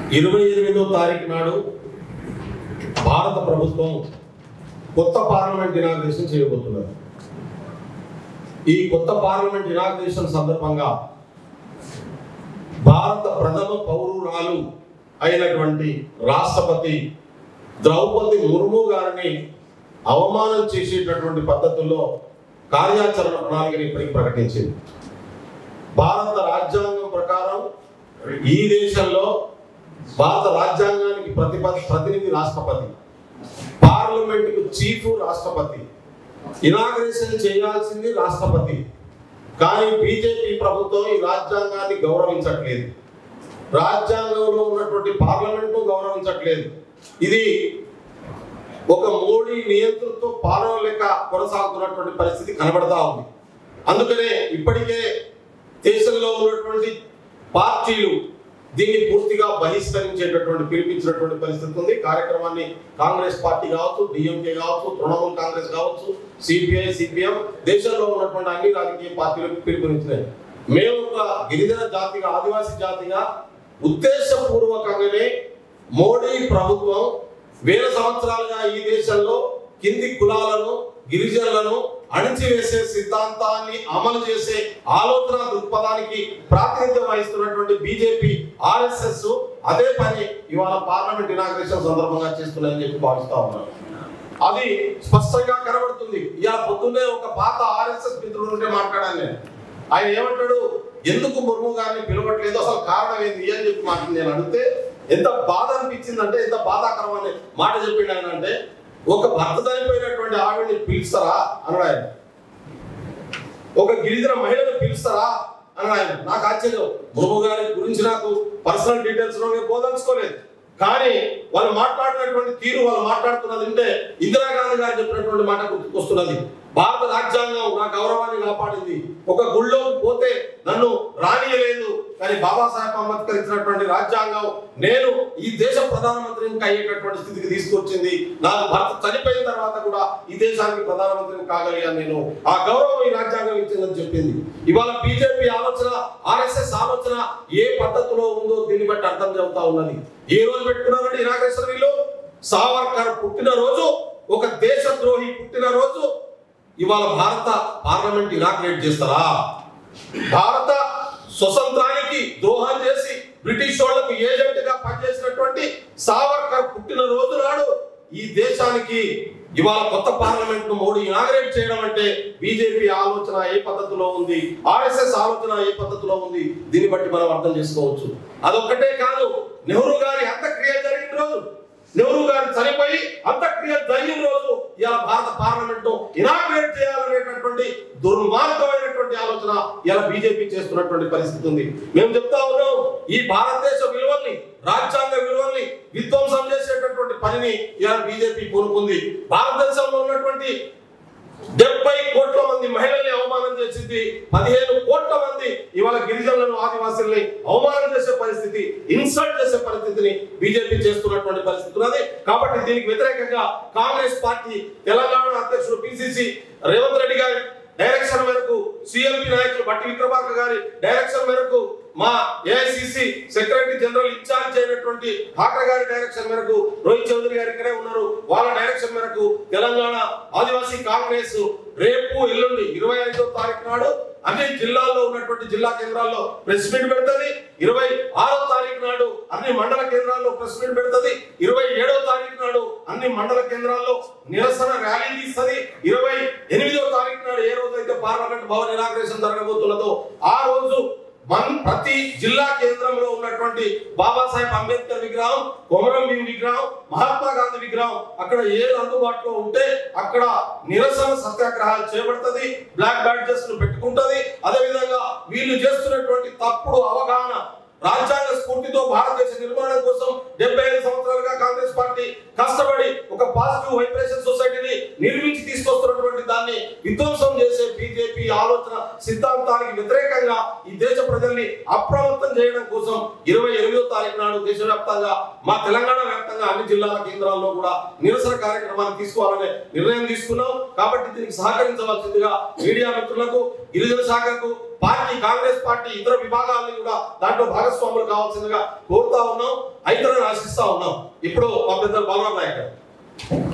ఇరవై ఎనిమిదో తారీఖు నాడు భారత ప్రభుత్వం కొత్త పార్లమెంట్ ఇనాగ్రేషన్ చేయబోతున్నారు ఈ కొత్త పార్లమెంట్ ఇనాగ్రేషన్ సందర్భంగా భారత ప్రథమ పౌరురాలు అయినటువంటి రాష్ట్రపతి ద్రౌపది ముర్ము గారిని అవమానం చేసేటటువంటి పద్ధతుల్లో కార్యాచరణ ప్రణాళికని ఇప్పటికి ప్రకటించింది భారత రాజ్యాంగం ప్రకారం ఈ దేశంలో భారత రాజ్యాంగానికి ప్రతిప ప్రతినిధి రాష్ట్రపతి పార్లమెంటుకు చీఫ్ రాష్ట్రపతి ఇనాగ్రేషన్ చేయాల్సింది రాష్ట్రపతి కానీ బీజేపీ ప్రభుత్వం ఈ రాజ్యాంగాన్ని గౌరవించట్లేదు రాజ్యాంగంలో ఉన్నటువంటి పార్లమెంటు గౌరవించట్లేదు ఇది ఒక మోడీ నియంతృత్వ పాలన లెక్క కొనసాగుతున్నటువంటి పరిస్థితి కనబడతా ఉంది అందుకనే ఇప్పటికే దేశంలో ఉన్నటువంటి పార్టీలు దీన్ని పూర్తిగా బహిష్కరించేటటువంటి పిలిపించినటువంటి పరిస్థితి ఉంది కార్యక్రమాన్ని కాంగ్రెస్ పార్టీ కావచ్చు డిఎంకే కావచ్చు తృణమూల్ కాంగ్రెస్ కావచ్చు సిపిఐ సిపిఎం దేశంలో ఉన్నటువంటి అన్ని రాజకీయ పార్టీలకు పిలుపునిచ్చినాయి మేము ఒక గిరిజన జాతిగా ఆదివాసీ జాతిగా ఉద్దేశపూర్వకంగానే మోడీ ప్రభుత్వం వేల సంవత్సరాలుగా ఈ దేశంలో కింది కులాలను గిరిజనులను అణిచివేసే సిద్ధాంతాన్ని అమలు చేసే ఆలోచన దృక్పథానికి ప్రాతినిధ్యం వహిస్తున్నటువంటి బీజేపీ ఆర్ఎస్ఎస్ అదే పని ఇవాళ పార్లమెంట్ ఇనాగ్రేషన్ సందర్భంగా చేస్తున్నాయని చెప్పి భావిస్తా ఉన్నారు అది స్పష్టంగా కనబడుతుంది ఇలా పొద్దున్నే ఒక పాత ఆర్ఎస్ఎస్ మిత్రుడు ఉంటే మాట్లాడాను నేను ఆయన ఏమంటాడు ఎందుకు ముర్ము గారిని పిలవట్లేదు అసలు కారణం ఏంది అని చెప్పి మాట నేను అడిగితే ఎంత బాధ అనిపించిందంటే ఎంత బాధాకరమని మాట చెప్పిండు ఆయన అంటే ఒక భర్త చనిపోయినటువంటి ఆవిడని పిలుస్తారా అన్నాడు ఆయన ఒక గిరిజన మహిళను పిలుస్తారా అన్నాడు ఆయన నాకు ఆశ్చర్యం ముర్ము గారి గురించి నాకు పర్సనల్ డీటెయిల్స్ పోదలుచుకోలేదు కానీ వాళ్ళు మాట్లాడినటువంటి తీరు వాళ్ళు మాట్లాడుతున్నది అంటే ఇందిరాగాంధీ గారు చెప్పినటువంటి మాట గుర్తుకొస్తున్నది భారత రాజ్యాంగం నా గౌరవాన్ని కాపాడింది ఒక గుళ్ళోకి పోతే నన్ను రానియలేదు కానీ బాబాసాహెబ్ అంబేద్కర్ ఇచ్చినటువంటి రాజ్యాంగం నేను ఈ దేశ ప్రధానమంత్రిని అయ్యేటటువంటి స్థితికి తీసుకొచ్చింది నాకు భర్త చనిపోయిన తర్వాత కూడా ఈ దేశానికి ప్రధానమంత్రిని కాగలిగాను నేను ఆ గౌరవం ఈ రాజ్యాంగం ఇచ్చిందని చెప్పింది ఇవాళ బీజేపీ ఆలోచన ఆర్ఎస్ఎస్ ఆలోచన ఏ పద్ధతిలో ఉందో దీన్ని బట్టి అర్థం చెబుతా ఉన్నది ఏ రోజు పెట్టుకున్నారంటే ఇనాగ్రేషన్ వీళ్ళు సావర్కర్ పుట్టినరోజు ఒక దేశద్రోహి పుట్టినరోజు ఇవాళ భారత పార్లమెంట్ ఇనాగ్రేట్ చేస్తారా భారత స్వతంత్రానికి ద్రోహం చేసి బ్రిటిష్ వాళ్లకు ఏజెంట్ గా పనిచేసినటువంటి సావర్కర్ పుట్టిన రోజు నాడు ఈ దేశానికి ఇవాళ కొత్త పార్లమెంట్ ను మోడీ ఇనాగ్రేట్ చేయడం అంటే బీజేపీ ఆలోచన ఏ పద్ధతిలో ఉంది ఆర్ఎస్ఎస్ ఆలోచన ఏ పద్ధతిలో ఉంది దీన్ని బట్టి మనం అర్థం చేసుకోవచ్చు అదొక్కటే కాదు నెహ్రూ గారి అంత్యక్రియ జరిగిన రోజు నెహ్రూ గారు చనిపోయి అంత్యక్రియ జరిగిన రోజు ఇలా భారత పార్లమెంట్ ను ఇనాగ్రేట్ చేయాలనేటటువంటి దుర్మార్గమైనటువంటి ఆలోచన ఇలా బీజేపీ చేస్తున్నటువంటి పరిస్థితి ఉంది మేము చెప్తా ఉన్నాం ఈ భారతదేశ విలువల్ని రాజ్యాంగ విలువల్ని విధ్వంసం చేసేటటువంటి పనిని ఇలా బీజేపీ పూనుకుంది భారతదేశంలో ఉన్నటువంటి డెబ్బై కోట్ల మంది మహిళల్ని అవమానం చేసింది పదిహేను కోట్ల మంది ఇవాళ గిరిజనులను ఆదివాసుల్ని అవమానం చేసే పరిస్థితి ఇన్సల్ట్ చేసే పరిస్థితిని బీజేపీ చేస్తున్నటువంటి పరిస్థితి ఉన్నది కాబట్టి దీనికి వ్యతిరేకంగా కాంగ్రెస్ పార్టీ తెలంగాణ అధ్యక్షుడు పిసిసి రేవంత్ రెడ్డి గారి డైరెక్షన్ మేరకు సిఎల్పి నాయకులు బట్టి విక్రమార్క గారి డైరెక్షన్ మేరకు మా ఏఐసిసి సెక్రటరీ జనరల్ ఇన్ఛార్జ్ అయినటువంటి ఠాకరే గారి డైరెక్షన్ మేరకు రోహిత్ చౌదరి గారు ఇక్కడే ఉన్నారు వాళ్ళ డైరెక్షన్ మేరకు తెలంగాణ ఆదివాసీ కాంగ్రెస్ రేపు ఎల్లుండి ఇరవై ఐదో తారీఖు నాడు అన్ని జిల్లాల్లో ఉన్నటువంటి జిల్లా కేంద్రాల్లో ప్రెస్ మీట్ పెడుతుంది ఇరవై ఆరో తారీఖు నాడు అన్ని మండల కేంద్రాల్లో ప్రెస్ మీట్ పెడుతుంది ఇరవై ఏడో తారీఖు నాడు అన్ని మండల కేంద్రాల్లో నిరసన ర్యాలీ తీస్తుంది ఇరవై ఎనిమిదో తారీఖు నాడు ఏ రోజైతే పార్లమెంట్ భవన్ ఇనాగ్రేషన్ జరగబోతున్నదో ఆ రోజు మన ప్రతి జిల్లా కేంద్రంలో ఉన్నటువంటి బాబాసాహెబ్ అంబేద్కర్ విగ్రహం కొమరం భీం విగ్రహం మహాత్మా గాంధీ విగ్రహం అక్కడ ఏది అందుబాటులో ఉంటే అక్కడ నిరసన సత్యాగ్రహాలు చేపడుతుంది బ్లాక్ బ్యాడ్జెస్ ను పెట్టుకుంటది అదే విధంగా వీళ్ళు చేస్తున్నటువంటి తప్పుడు అవగాహన రాజ్యాంగ స్ఫూర్తితో భారతదేశ నిర్మాణం కోసం డెబ్బై ఐదు సంవత్సరాలుగా కాంగ్రెస్ పార్టీ కష్టపడి ఒక పాజిటివ్ వైబ్రేషన్ సొసైటీని నిర్మించి తీసుకొస్తున్నటువంటి దాన్ని విధ్వంసం చేసే బీజేపీ ఈ ఆలోచన సిద్ధాంతానికి వ్యతిరేకంగా ఈ దేశ ప్రజల్ని అప్రమత్తం చేయడం కోసం ఇరవై ఎనిమిదో తారీఖు నాడు దేశవ్యాప్తంగా మా తెలంగాణ వ్యాప్తంగా అన్ని జిల్లాల కేంద్రాల్లో కూడా నిరసన కార్యక్రమాన్ని తీసుకోవాలనే నిర్ణయం తీసుకున్నాం కాబట్టి దీనికి సహకరించవలసిందిగా మీడియా మిత్రులకు గిరిజన శాఖకు పార్టీ కాంగ్రెస్ పార్టీ ఇతర విభాగాలను కూడా దాంట్లో భాగస్వాములు కావాల్సిందిగా కోరుతా ఉన్నాం అయితేనే ఆశిస్తా ఉన్నాం ఇప్పుడు మా పెద్ద బలరాం నాయక్ గారు